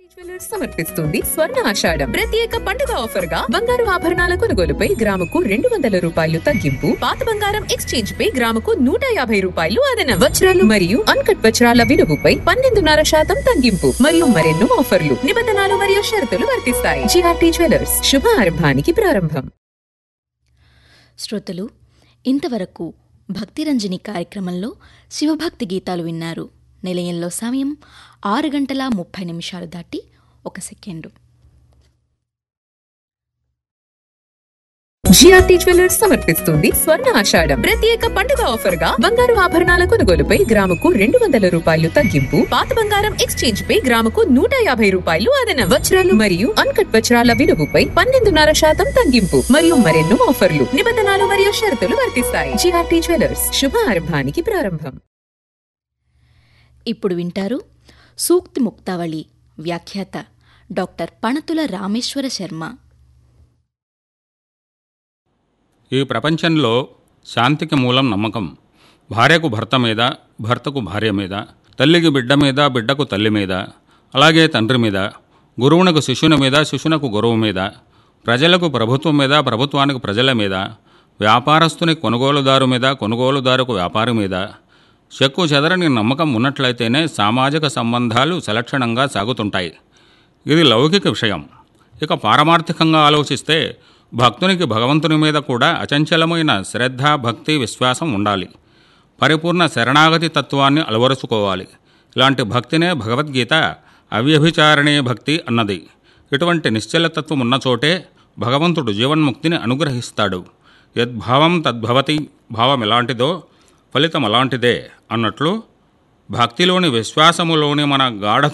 jewellers సమర్పిస్తుంది స్వర్ణ ఆషాఢం ప్రత్యేక పండుగ ఆఫర్ గా బంగారు ఆభరణాల కొనుగోలుపై గ్రాముకు రెండు వందల రూపాయలు తగ్గింపు పాత బంగారం ఎక్స్చేంజ్ పై గ్రాముకు నూట యాభై రూపాయలు అదన వజ్రాలు మరియు అన్కట్ వజ్రాల విలువపై పన్నెండున్నర శాతం తగ్గింపు మరియు మరెన్నో ఆఫర్లు నిబంధనలు మరియు షరతులు వర్తిస్తాయి జిఆర్టీ జ్యువెలర్స్ శుభ ఆరంభానికి ప్రారంభం శ్రోతలు ఇంతవరకు భక్తిరంజని కార్యక్రమంలో శివభక్తి గీతాలు విన్నారు నిలయంలో సమయం ఆరు గంటల ముప్పై నిమిషాలు దాటి ఒక సెకండు జిఆర్టీ జ్యువెలర్స్ సమర్పిస్తుంది స్వర్ణ ఆషాఢం ప్రత్యేక పండుగ ఆఫర్ గా బంగారు ఆభరణాల కొనుగోలుపై గ్రాముకు రెండు వందల రూపాయలు తగ్గింపు పాత బంగారం ఎక్స్చేంజ్ పై గ్రాముకు నూట యాభై రూపాయలు అదన వజ్రాలు మరియు అన్కట్ వజ్రాల విలువపై పన్నెండున్నర శాతం తగ్గింపు మరియు మరెన్నో ఆఫర్లు నిబంధనలు మరియు షరతులు వర్తిస్తాయి జిఆర్టీ జ్యువెలర్స్ శుభ ఆరంభానికి ప్రారంభం ఇప్పుడు వింటారు సూక్తి ముక్తావళి వ్యాఖ్యాత డాక్టర్ పణతుల రామేశ్వర శర్మ ఈ ప్రపంచంలో శాంతికి మూలం నమ్మకం భార్యకు భర్త మీద భర్తకు భార్య మీద తల్లికి బిడ్డ మీద బిడ్డకు తల్లి మీద అలాగే తండ్రి మీద గురువునకు శిష్యుని మీద శిష్యునకు గురువు మీద ప్రజలకు ప్రభుత్వం మీద ప్రభుత్వానికి ప్రజల మీద వ్యాపారస్తుని కొనుగోలుదారు మీద కొనుగోలుదారుకు వ్యాపారి మీద చెక్కు చెదరని నమ్మకం ఉన్నట్లయితేనే సామాజిక సంబంధాలు సలక్షణంగా సాగుతుంటాయి ఇది లౌకిక విషయం ఇక పారమార్థికంగా ఆలోచిస్తే భక్తునికి భగవంతుని మీద కూడా అచంచలమైన శ్రద్ధ భక్తి విశ్వాసం ఉండాలి పరిపూర్ణ శరణాగతి తత్వాన్ని అలవరుచుకోవాలి ఇలాంటి భక్తినే భగవద్గీత అవ్యభిచారణీయ భక్తి అన్నది ఇటువంటి నిశ్చలతత్వం ఉన్న చోటే భగవంతుడు జీవన్ముక్తిని అనుగ్రహిస్తాడు యద్భావం తద్భవతి భావం ఎలాంటిదో ఫలితం అలాంటిదే అన్నట్లు భక్తిలోని విశ్వాసములోని మన గాఢ